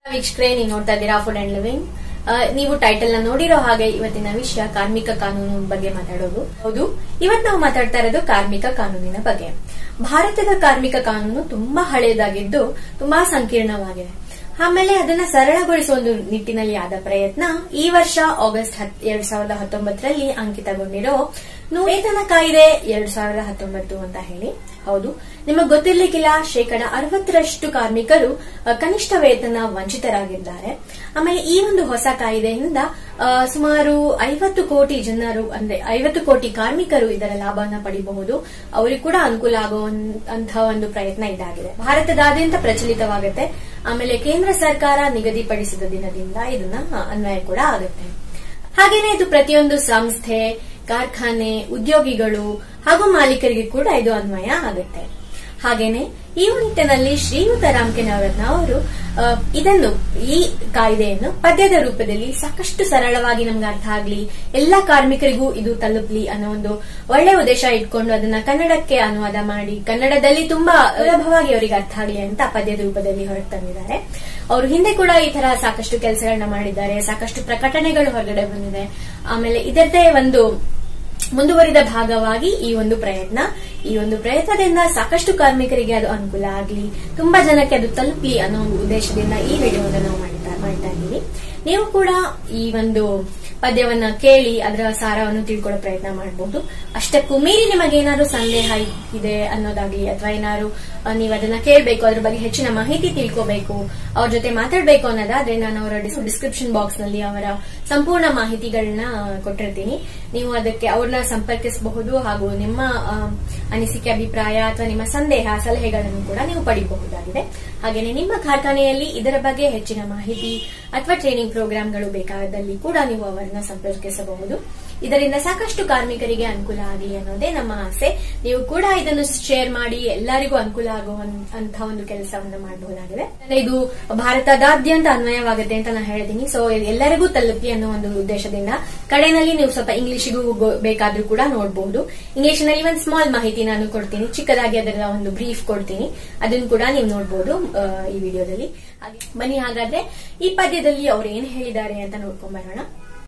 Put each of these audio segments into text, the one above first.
ವೀಕ್ಷಕರೇ ನೀವು ನೋಡ್ತಾ ಇದ್ದೀರಾ ಫುಡ್ ಅಂಡ್ ಲಿವಿಂಗ್ ನೀವು ಟೈಟಲ್ ನ ನೋಡಿರೋ ಹಾಗೆ ಇವತ್ತಿನ ವಿಷಯ ಕಾರ್ಮಿಕ ಕಾನೂನು ಬಗ್ಗೆ ಮಾತಾಡೋದು ಹೌದು ಇವತ್ತು ನಾವು ಮಾತಾಡ್ತಾ ಇರೋದು ಕಾರ್ಮಿಕ ಕಾನೂನಿನ ಬಗ್ಗೆ ಭಾರತದ ಕಾರ್ಮಿಕ ಕಾನೂನು ತುಂಬಾ ಹಳೆಯದಾಗಿದ್ದು ತುಂಬಾ ಸಂಕೀರ್ಣವಾಗಿದೆ ಆಮೇಲೆ ಅದನ್ನ ಸರಳಗೊಳಿಸುವ ಒಂದು ನಿಟ್ಟಿನಲ್ಲಿ ಆದ ಪ್ರಯತ್ನ ಈ ವರ್ಷ ಆಗಸ್ಟ್ ಹತ್- ಎರಡ್ ಸಾವಿರದ ಹತ್ತೊಂಬತ್ತರಲ್ಲಿ ಅಂಕಿತಗೊಂಡಿರೋ ನು- ವೇತನ ಕಾಯ್ದೆ ಎರಡ್ ಸಾವಿರದ ಹತ್ತೊಂಬತ್ತು ಅಂತ ಹೇಳಿ ಹೌದು ನಿಮಗೆ ಗೊತ್ತಿರ್ಲಿಕ್ಕಿಲ್ಲ ಶೇಕಡ ಅರವತ್ತರಷ್ಟು ಕಾರ್ಮಿಕರು ಅ, ಕನಿಷ್ಠ ವೇತನ ವಂಚಿತರಾಗಿದ್ದಾರೆ ಆಮೇಲೆ ಈ ಒಂದು ಹೊಸ ಕಾಯ್ದೆಯಿಂದ ಆ, ಸುಮಾರು ಐವತ್ತು ಕೋಟಿ ಜನರು ಅಂದ್ರೆ ಐವತ್ತು ಕೋಟಿ ಕಾರ್ಮಿಕರು ಇದರ ಲಾಭವನ್ನ ಪಡಿಬಹುದು ಅವರಿಗೆ ಕೂಡ ಅನುಕೂಲ ಆಗುವಂತಹ ಒಂದು ಪ್ರಯತ್ನ ಇದಾಗಿದೆ ಭಾರತದಾದ್ಯಂತ ಪ್ರಚಲಿತವಾಗುತ್ತೆ ಆಮೇಲೆ ಕೇಂದ್ರ ಸರ್ಕಾರ ನಿಗದಿಪಡಿಸಿದ ದಿನದಿಂದ ಇದನ್ನ ಅನ್ವಯ ಕೂಡ ಆಗುತ್ತೆ ಹಾಗೇನೆ ಇದು ಪ್ರತಿಯೊಂದು ಸಂಸ್ಥೆ ಕಾರ್ಖಾನೆ ಉದ್ಯೋಗಿಗಳು ಹಾಗೂ ಮಾಲೀಕರಿಗೆ ಕೂಡ ಇದು ಅನ್ವಯ ಆಗುತ್ತೆ ಹಾಗೇನೆ ಈ ನಿಟ್ಟಿನಲ್ಲಿ ಶ್ರೀಯುತ ರಾಮಕೆ ನವರತ್ನ ಅವರು ಆ, ಇದನ್ನು ಈ ಕಾಯ್ದೆಯನ್ನು ಪದ್ಯದ ರೂಪದಲ್ಲಿ ಸಾಕಷ್ಟು ಸರಳವಾಗಿ ನಮ್ಗೆ ಅರ್ಥ ಆಗ್ಲಿ ಎಲ್ಲಾ ಕಾರ್ಮಿಕರಿಗೂ ಇದು ತಲುಪ್ಲಿ ಅನ್ನೋ ಒಂದು ಒಳ್ಳೆ ಉದ್ದೇಶ ಇಟ್ಕೊಂಡು ಅದನ್ನ ಕನ್ನಡಕ್ಕೆ ಅನುವಾದ ಮಾಡಿ ಕನ್ನಡದಲ್ಲಿ ತುಂಬಾ ಸುಲಭವಾಗಿ ಅವರಿಗೆ ಅರ್ಥ ಆಗ್ಲಿ ಅಂತ ಪದ್ಯದ ರೂಪದಲ್ಲಿ ಹೊರಗೆ ತಂದಿದ್ದಾರೆ ಅವರು ಹಿಂದೆ ಕೂಡ ಈ ತರ ಸಾಕಷ್ಟು ಕೆಲಸಗಳನ್ನ ಮಾಡಿದ್ದಾರೆ ಸಾಕಷ್ಟು ಪ್ರಕಟಣೆಗಳು ಹೊರಗಡೆ ಬಂದಿದೆ ಆಮೇಲೆ ಇದರದೇ ಒಂದು ಮುಂದುವರಿದ ಭಾಗವಾಗಿ ಈ ಒಂದು ಪ್ರಯತ್ನ ಈ ಒಂದು ಪ್ರಯತ್ನದಿಂದ ಸಾಕಷ್ಟು ಕಾರ್ಮಿಕರಿಗೆ ಅದು ಅನುಕೂಲ ಆಗಲಿ ತುಂಬಾ ಜನಕ್ಕೆ ಅದು ತಲುಪಲಿ ಅನ್ನೋ ಒಂದು ಉದ್ದೇಶದಿಂದ ಈ ವಿಡಿಯೋವನ್ನು ನಾವು ಮಾಡ್ತಾ ಮಾಡ್ತಾ ಇದ್ದೀವಿ ನೀವು ಕೂಡ ಈ ಒಂದು ಪದ್ಯವನ್ನ ಕೇಳಿ ಅದರ ಸಾರವನ್ನು ತಿಳ್ಕೊಳ್ಳೋ ಪ್ರಯತ್ನ ಮಾಡಬಹುದು ಅಷ್ಟಕ್ಕೂ ಮೀರಿ ನಿಮಗೇನಾದ್ರು ಸಂದೇಹ ಇದೆ ಅನ್ನೋದಾಗ್ಲಿ ಅಥವಾ ಏನಾದ್ರು ಆ, ನೀವು ಅದನ್ನ ಕೇಳಬೇಕು ಅದ್ರ ಬಗ್ಗೆ ಹೆಚ್ಚಿನ ಮಾಹಿತಿ ತಿಳ್ಕೋಬೇಕು ಅವ್ರ ಜೊತೆ ಮಾತಾಡಬೇಕು ಅನ್ನೋದಾದ್ರೆ ನಾನು ಅವರ ಡಿಸ್ಕ್ರಿಪ್ಷನ್ ಬಾಕ್ಸ್ ನಲ್ಲಿ ಅವರ ಸಂಪೂರ್ಣ ಮಾಹಿತಿಗಳನ್ನ ಕೊಟ್ಟಿರ್ತೀನಿ ನೀವು ಅದಕ್ಕೆ ಅವ್ರನ್ನ ಸಂಪರ್ಕಿಸಬಹುದು ಹಾಗೂ ನಿಮ್ಮ ಆ, ಅನಿಸಿಕೆ ಅಭಿಪ್ರಾಯ ಅಥವಾ ನಿಮ್ಮ ಸಂದೇಹ ಸಲಹೆಗಳನ್ನು ಕೂಡ ನೀವು ಪಡಿಬಹುದಾಗಿದೆ ಹಾಗೆಯೇ ನಿಮ್ಮ ಕಾರ್ಖಾನೆಯಲ್ಲಿ ಇದರ ಬಗ್ಗೆ ಹೆಚ್ಚಿನ ಮಾಹಿತಿ ಅಥವಾ ಟ್ರೈನಿಂಗ್ ಪ್ರೋಗ್ರಾಂಗಳು ಬೇಕಾದಲ್ಲಿ ಕೂಡ ನೀವು ಅವರನ್ನ ಸಂಪರ್ಕಿಸಬಹುದು ಇದರಿಂದ ಸಾಕಷ್ಟು ಕಾರ್ಮಿಕರಿಗೆ ಅನುಕೂಲ ಆಗಲಿ ಅನ್ನೋದೇ ನಮ್ಮ ಆಸೆ ನೀವು ಕೂಡ ಇದನ್ನು ಶೇರ್ ಮಾಡಿ ಎಲ್ಲರಿಗೂ ಅನುಕೂಲ ಆಗುವಂತ ಒಂದು ಕೆಲಸವನ್ನು ಮಾಡಬಹುದಾಗಿದೆ ಇದು ಭಾರತದಾದ್ಯಂತ ಅನ್ವಯವಾಗುತ್ತೆ ಅಂತ ನಾನು ಹೇಳ್ತೀನಿ ಸೊ ಎಲ್ಲರಿಗೂ ತಲುಪಿ ಅನ್ನೋ ಒಂದು ಉದ್ದೇಶದಿಂದ ಕಡೆನಲ್ಲಿ ನೀವು ಸ್ವಲ್ಪ ಇಂಗ್ಲಿಷಿಗೂ ಗೊ- ಬೇಕಾದ್ರೂ ಕೂಡ ನೋಡಬಹುದು ಇಂಗ್ಲಿಷ್ನಲ್ಲಿ ಒಂದು ಸ್ಮಾಲ್ ಮಾಹಿತಿ ನಾನು ಕೊಡ್ತೀನಿ ಚಿಕ್ಕದಾಗಿ ಅದರ ಒಂದು ಬ್ರೀಫ್ ಕೊಡ್ತೀನಿ ಅದನ್ನು ಕೂಡ ನೀವು ನೋಡಬಹುದು ಈ ವಿಡಿಯೋದಲ್ಲಿ ಹಾಗೆ ಬನ್ನಿ ಹಾಗಾದ್ರೆ ಈ ಪದ್ಯದಲ್ಲಿ ಅವ್ರು ಏನ್ ಹೇಳಿದ್ದಾರೆ ಅಂತ ನೋಡ್ಕೊಂಡ್ ಬರೋಣ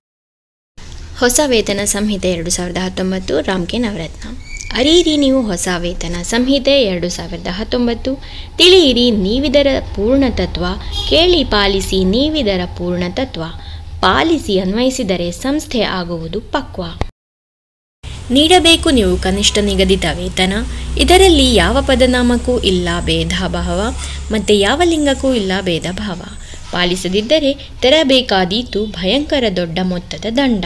ಹೊಸ ವೇತನ ಸಂಹಿತೆ ಎರಡು ಸಾವಿರದ ಹತ್ತೊಂಬತ್ತು ರಾಮ್ಕೆ ನವರತ್ನ ಅರೀರಿ ನೀವು ಹೊಸ ವೇತನ ಸಂಹಿತೆ ಎರಡು ಸಾವಿರದ ಹತ್ತೊಂಬತ್ತು ತಿಳಿಯಿರಿ ನೀವಿದರ ಪೂರ್ಣ ತತ್ವ ಕೇಳಿ ಪಾಲಿಸಿ ನೀವಿದರ ಪೂರ್ಣ ತತ್ವ ಪಾಲಿಸಿ ಅನ್ವಯಿಸಿದರೆ ಸಂಸ್ಥೆ ಆಗುವುದು ಪಕ್ವ ನೀಡಬೇಕು ನೀವು ಕನಿಷ್ಠ ನಿಗದಿತ ವೇತನ ಇದರಲ್ಲಿ ಯಾವ ಪದನಾಮಕ್ಕೂ ಇಲ್ಲ ಭೇದ ಭಾವ ಮತ್ತೆ ಯಾವ ಲಿಂಗಕ್ಕೂ ಇಲ್ಲ ಭೇದ ಭಾವ ಪಾಲಿಸದಿದ್ದರೆ ತೆರಬೇಕಾದೀತು ಭಯಂಕರ ದೊಡ್ಡ ಮೊತ್ತದ ದಂಡ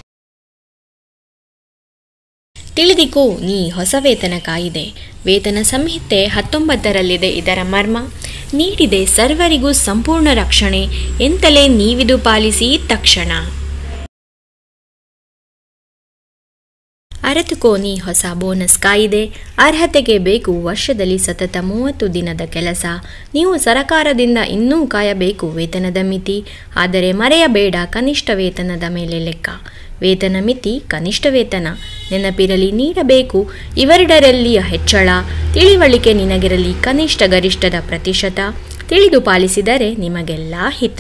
ತಿಳಿದಿಕೋ ನೀ ಹೊಸ ವೇತನ ಕಾಯಿದೆ ವೇತನ ಸಂಹಿತೆ ಹತ್ತೊಂಬತ್ತರಲ್ಲಿದೆ ಇದರ ಮರ್ಮ ನೀಡಿದೆ ಸರ್ವರಿಗೂ ಸಂಪೂರ್ಣ ರಕ್ಷಣೆ ಎಂತಲೇ ನೀವಿದು ಪಾಲಿಸಿ ತಕ್ಷಣ ಅರತುಕೋ ನೀ ಹೊಸ ಬೋನಸ್ ಕಾಯಿದೆ ಅರ್ಹತೆಗೆ ಬೇಕು ವರ್ಷದಲ್ಲಿ ಸತತ ಮೂವತ್ತು ದಿನದ ಕೆಲಸ ನೀವು ಸರಕಾರದಿಂದ ಇನ್ನೂ ಕಾಯಬೇಕು ವೇತನದ ಮಿತಿ ಆದರೆ ಮರೆಯಬೇಡ ಕನಿಷ್ಠ ವೇತನದ ಮೇಲೆ ಲೆಕ್ಕ ವೇತನ ಮಿತಿ ಕನಿಷ್ಠ ವೇತನ ನೆನಪಿರಲಿ ನೀಡಬೇಕು ಇವೆರಡರಲ್ಲಿಯ ಹೆಚ್ಚಳ ತಿಳಿವಳಿಕೆ ನಿನಗಿರಲಿ ಕನಿಷ್ಠ ಗರಿಷ್ಠದ ಪ್ರತಿಶತ ತಿಳಿದು ಪಾಲಿಸಿದರೆ ನಿಮಗೆಲ್ಲ ಹಿತ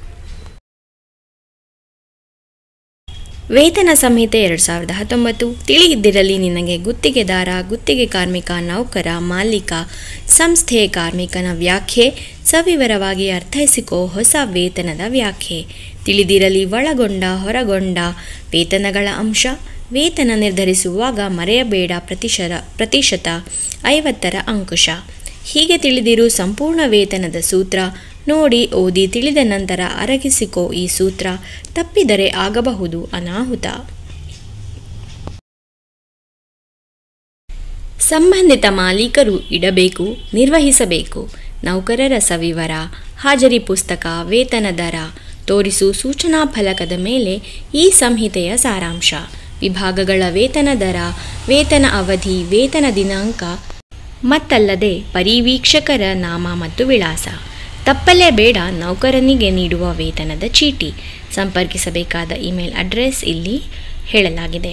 ವೇತನ ಸಂಹಿತೆ ಎರಡು ಸಾವಿರದ ಹತ್ತೊಂಬತ್ತು ತಿಳಿಯಿದ್ದಿರಲಿ ನಿನಗೆ ಗುತ್ತಿಗೆದಾರ ಗುತ್ತಿಗೆ ಕಾರ್ಮಿಕ ನೌಕರ ಮಾಲೀಕ ಸಂಸ್ಥೆ ಕಾರ್ಮಿಕನ ವ್ಯಾಖ್ಯೆ ಸವಿವರವಾಗಿ ಅರ್ಥೈಸಿಕೋ ಹೊಸ ವೇತನದ ವ್ಯಾಖ್ಯೆ ತಿಳಿದಿರಲಿ ಒಳಗೊಂಡ ಹೊರಗೊಂಡ ವೇತನಗಳ ಅಂಶ ವೇತನ ನಿರ್ಧರಿಸುವಾಗ ಮರೆಯಬೇಡ ಪ್ರತಿಶತ ಪ್ರತಿಶತ ಐವತ್ತರ ಅಂಕುಶ ಹೀಗೆ ತಿಳಿದಿರು ಸಂಪೂರ್ಣ ವೇತನದ ಸೂತ್ರ ನೋಡಿ ಓದಿ ತಿಳಿದ ನಂತರ ಅರಗಿಸಿಕೋ ಈ ಸೂತ್ರ ತಪ್ಪಿದರೆ ಆಗಬಹುದು ಅನಾಹುತ ಸಂಬಂಧಿತ ಮಾಲೀಕರು ಇಡಬೇಕು ನಿರ್ವಹಿಸಬೇಕು ನೌಕರರ ಸವಿವರ ಹಾಜರಿ ಪುಸ್ತಕ ವೇತನ ದರ ತೋರಿಸು ಸೂಚನಾ ಫಲಕದ ಮೇಲೆ ಈ ಸಂಹಿತೆಯ ಸಾರಾಂಶ ವಿಭಾಗಗಳ ವೇತನ ದರ ವೇತನ ಅವಧಿ ವೇತನ ದಿನಾಂಕ ಮತ್ತಲ್ಲದೆ ಪರಿವೀಕ್ಷಕರ ನಾಮ ಮತ್ತು ವಿಳಾಸ ತಪ್ಪಲೇ ಬೇಡ ನೌಕರನಿಗೆ ನೀಡುವ ವೇತನದ ಚೀಟಿ ಸಂಪರ್ಕಿಸಬೇಕಾದ ಇಮೇಲ್ ಅಡ್ರೆಸ್ ಇಲ್ಲಿ ಹೇಳಲಾಗಿದೆ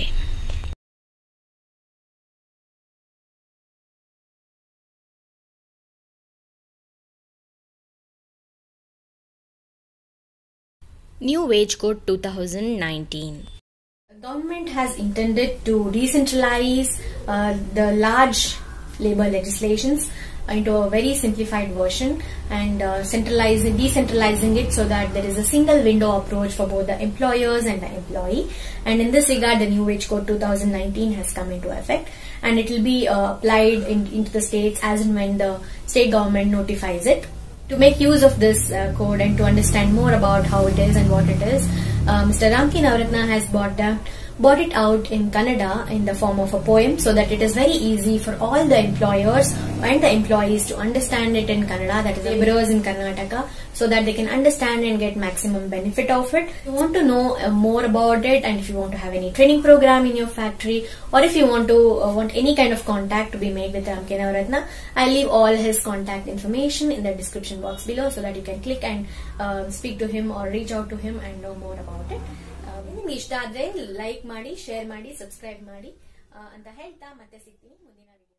new wage code two thousand nineteen Government has intended to decentralize uh, the large labor legislations into a very simplified version and uh, centralizing, decentralizing it so that there is a single window approach for both the employers and the employee. And in this regard, the new wage code 2019 has come into effect and it will be uh, applied in, into the states as and when the state government notifies it. To make use of this uh, code and to understand more about how it is and what it is, uh, Mr. Ramki Navratna has brought, down, brought it out in Kannada in the form of a poem so that it is very easy for all the employers and the employees to understand it in Kannada, that is laborers in Karnataka, so that they can understand and get maximum benefit of it. If you want to know uh, more about it and if you want to have any training program in your factory or if you want to uh, want any kind of contact to be made with Ramki Navratna, I'll leave all his contact information in the description box below so that you can click and uh, speak to him or reach out to him and know more about it. ಆ, ನಿಮ್ಗೆ ಇಷ್ಟ ಆದ್ರೆ like ಮಾಡಿ share ಮಾಡಿ subscribe ಮಾಡಿ ಆ, ಅಂತ ಹೇಳ್ತಾ ಮತ್ತೆ ಸಿಗ್ತೀನಿ ಮುಂದಿನ video